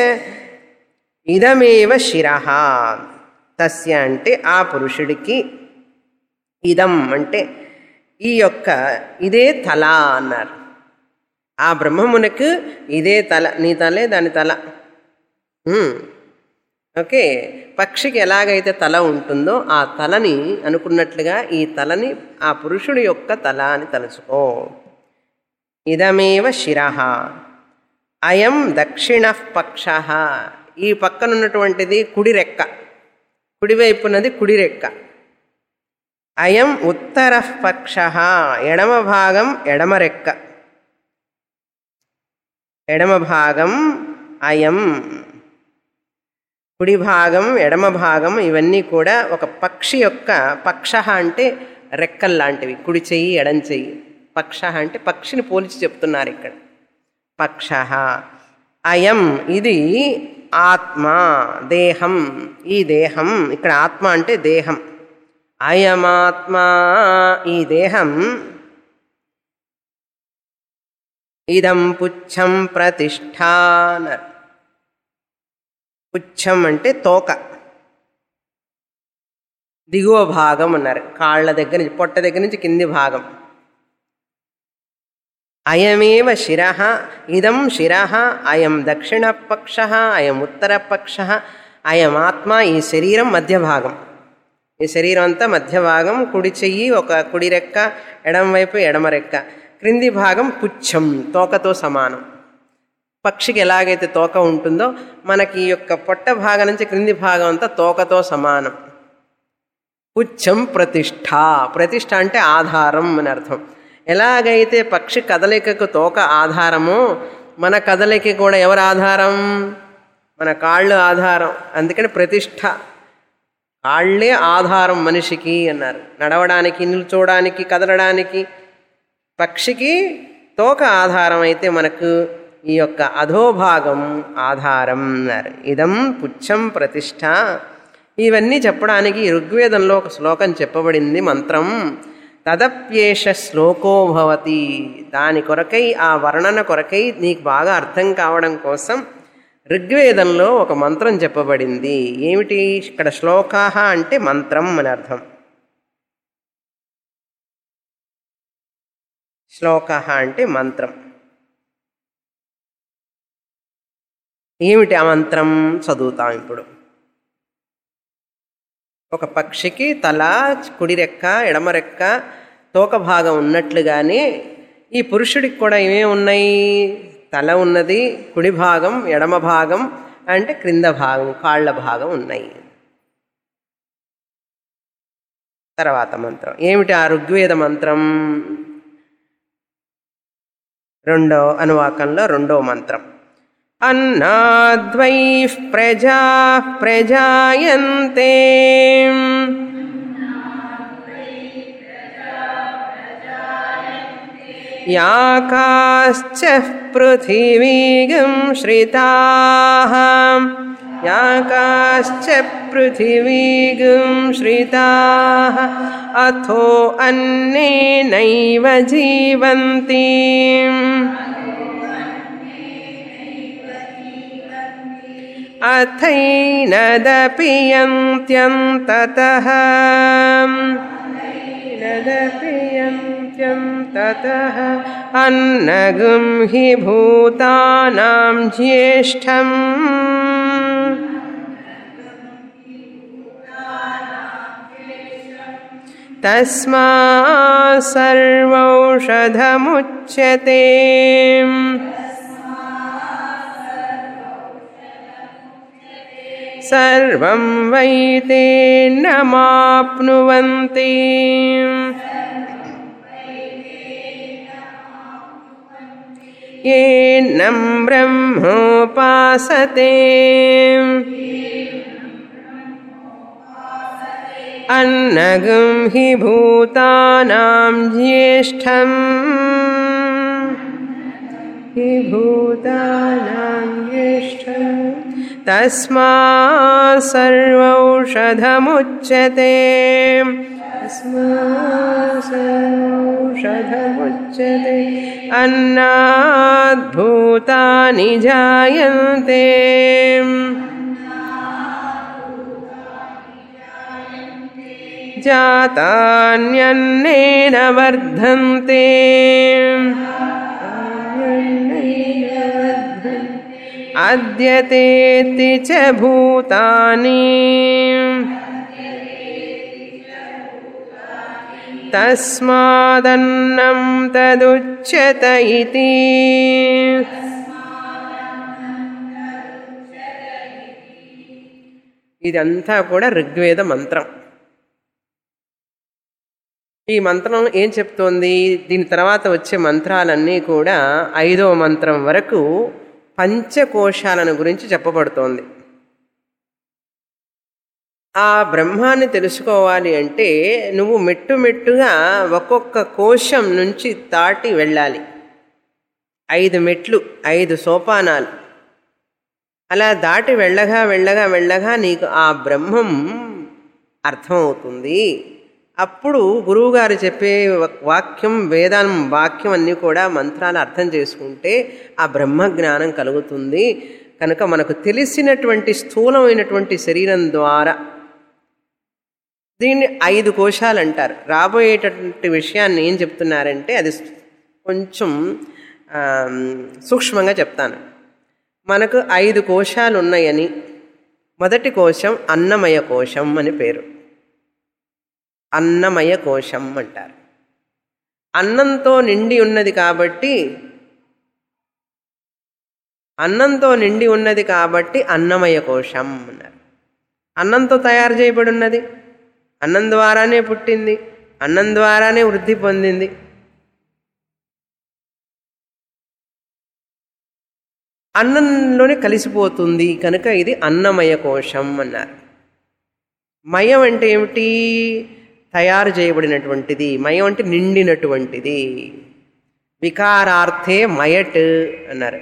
ఇదమేవ శిర తస్య అంటే ఆ పురుషుడికి ఇదం అంటే ఈ యొక్క ఇదే తల అన్నారు ఆ బ్రహ్మమునకు ఇదే తల నీ తలే దాని తల ఉమ్. ఓకే పక్షికి ఎలాగైతే తల ఉంటుందో ఆ తలని అనుకున్నట్లుగా ఈ తలని ఆ పురుషుడి యొక్క తల అని తలుచుకో ఇదమేవ శిర అయం దక్షిణ పక్ష ఈ పక్కనున్నటువంటిది కుడి రెక్క కుడివైపున్నది కుడి రెక్క అయం ఉత్తర పక్ష ఎడమ భాగం ఎడమ రెక్క ఎడమ భాగం అయం కుడి భాగం ఎడమ భాగం ఇవన్నీ కూడా ఒక పక్షి యొక్క పక్ష అంటే రెక్కల్లాంటివి కుడి చెయ్యి ఎడం చెయ్యి పక్ష అంటే పక్షిని పోల్చి చెప్తున్నారు ఇక్కడ పక్ష అయం ఇది ఆత్మ దేహం ఈ దేహం ఇక్కడ ఆత్మ అంటే దేహం అయమాత్మ ఈ దేహం ఇదం పుచ్చం ప్రతిష్టానర్ పుచ్చం అంటే తోక దిగువ భాగం అన్నారు కాళ్ళ దగ్గర నుంచి పొట్ట దగ్గర నుంచి కింది భాగం అయమేవ శిర ఇదం శిర అయం దక్షిణ పక్ష అయం ఉత్తర పక్ష అయమాత్మ ఈ శరీరం మధ్య భాగం ఈ శరీరం అంతా మధ్య భాగం కుడి చెయ్యి ఒక కుడి రెక్క ఎడమ వైపు ఎడమ రెక్క క్రింది భాగం పుచ్చం తోకతో సమానం పక్షికి ఎలాగైతే తోక ఉంటుందో మనకి ఈ యొక్క పొట్ట భాగం నుంచి క్రింది భాగం అంతా తోకతో సమానం పుచ్చం ప్రతిష్ఠ ప్రతిష్ఠ అంటే ఆధారం అని అర్థం ఎలాగైతే పక్షి కదలికకు తోక ఆధారమో మన కదలిక కూడా ఎవరు ఆధారం మన కాళ్ళు ఆధారం అందుకని ప్రతిష్ఠ కాళ్ళే ఆధారం మనిషికి అన్నారు నడవడానికి నిల్చోవడానికి కదలడానికి పక్షికి తోక ఆధారం అయితే మనకు ఈ యొక్క అధోభాగం ఆధారం అన్నారు ఇదం పుచ్చం ప్రతిష్ఠ ఇవన్నీ చెప్పడానికి ఋగ్వేదంలో ఒక శ్లోకం చెప్పబడింది మంత్రం తదప్యేష శ్లోకో భవతి దాని కొరకై ఆ వర్ణన కొరకై నీకు బాగా అర్థం కావడం కోసం ఋగ్వేదంలో ఒక మంత్రం చెప్పబడింది ఏమిటి ఇక్కడ శ్లోకాహ అంటే మంత్రం అని అర్థం శ్లోక అంటే మంత్రం ఏమిటి ఆ మంత్రం చదువుతాం ఇప్పుడు ఒక పక్షికి తల కుడి రెక్క ఎడమ రెక్క తోక భాగం ఉన్నట్లుగానే ఈ పురుషుడికి కూడా ఏమేమి ఉన్నాయి తల ఉన్నది కుడి భాగం ఎడమ భాగం అంటే క్రింద భాగం కాళ్ళ భాగం ఉన్నాయి తర్వాత మంత్రం ఏమిటి ఆ ఋగ్వేద మంత్రం రెండో అనువాకంలో రెండో మంత్రం అన్నాద్వై ప్రజా ప్రజాయంతే యాకాశ్చ పృథివీగం శ్రితా యాకాశ్చ పృథివీగం శ్రితా అథో అన్నేనైవ జీవంతి अथैनदपि यन्त्यन्ततः नदपि यन्त्यन्ततः अन्नगुं हि भूतानां ज्येष्ठम् तस्मा सर्वौषधमुच्यते सर्वं वै ते नमाप्नुवन्ति येन्नं ब्रह्मोपासते अन्नगं हि भूतानां ज्येष्ठम् हि भूतानां ज्येष्ठम् तस्मा सर्वौषधमुच्यते तस्मा सर्वौषधमुच्यते अन्नाद्भूतानि जायन्ते जातान्यन्नेन वर्धन्ते అద్యతేతి చ భూతాని తస్మాదన్నం తదుచ్యత ఇతి ఇదంతా కూడా ఋగ్వేద మంత్రం ఈ మంత్రం ఏం చెప్తోంది దీని తర్వాత వచ్చే మంత్రాలన్నీ కూడా ఐదవ మంత్రం వరకు పంచకోశాలను గురించి చెప్పబడుతోంది ఆ బ్రహ్మాన్ని తెలుసుకోవాలి అంటే నువ్వు మెట్టు మెట్టుగా ఒక్కొక్క కోశం నుంచి దాటి వెళ్ళాలి ఐదు మెట్లు ఐదు సోపానాలు అలా దాటి వెళ్ళగా వెళ్ళగా వెళ్ళగా నీకు ఆ బ్రహ్మం అర్థమవుతుంది అప్పుడు గురువుగారు చెప్పే వాక్యం వేదానం వాక్యం అన్నీ కూడా మంత్రాలు అర్థం చేసుకుంటే ఆ బ్రహ్మ జ్ఞానం కలుగుతుంది కనుక మనకు తెలిసినటువంటి స్థూలమైనటువంటి శరీరం ద్వారా దీన్ని ఐదు కోశాలు అంటారు రాబోయేటటువంటి విషయాన్ని ఏం చెప్తున్నారంటే అది కొంచెం సూక్ష్మంగా చెప్తాను మనకు ఐదు కోశాలు ఉన్నాయని మొదటి కోశం అన్నమయ కోశం అని పేరు అన్నమయ కోశం అంటారు అన్నంతో నిండి ఉన్నది కాబట్టి అన్నంతో నిండి ఉన్నది కాబట్టి అన్నమయ కోశం అన్నారు అన్నంతో తయారు చేయబడి ఉన్నది అన్నం ద్వారానే పుట్టింది అన్నం ద్వారానే వృద్ధి పొందింది అన్నంలోనే కలిసిపోతుంది కనుక ఇది అన్నమయ కోశం అన్నారు మయం అంటే ఏమిటి తయారు చేయబడినటువంటిది మయం అంటే నిండినటువంటిది వికారార్థే మయట్ అన్నారు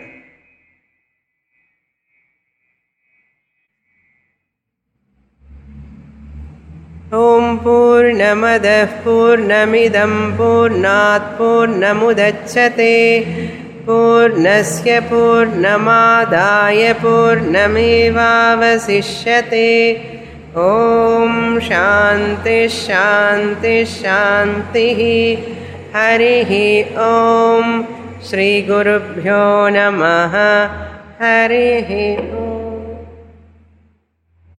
ఓం పూర్ణమద పూర్ణమిదం పూర్ణాత్ పూర్ణముదచ్చతే పూర్ణస్య పూర్ణమాదాయ పూర్ణమేవావశిష్యతే ఓం శాంతి శాంతి శాంతి హరి ఓం శ్రీగురుభ్యో నమ హరి ఓం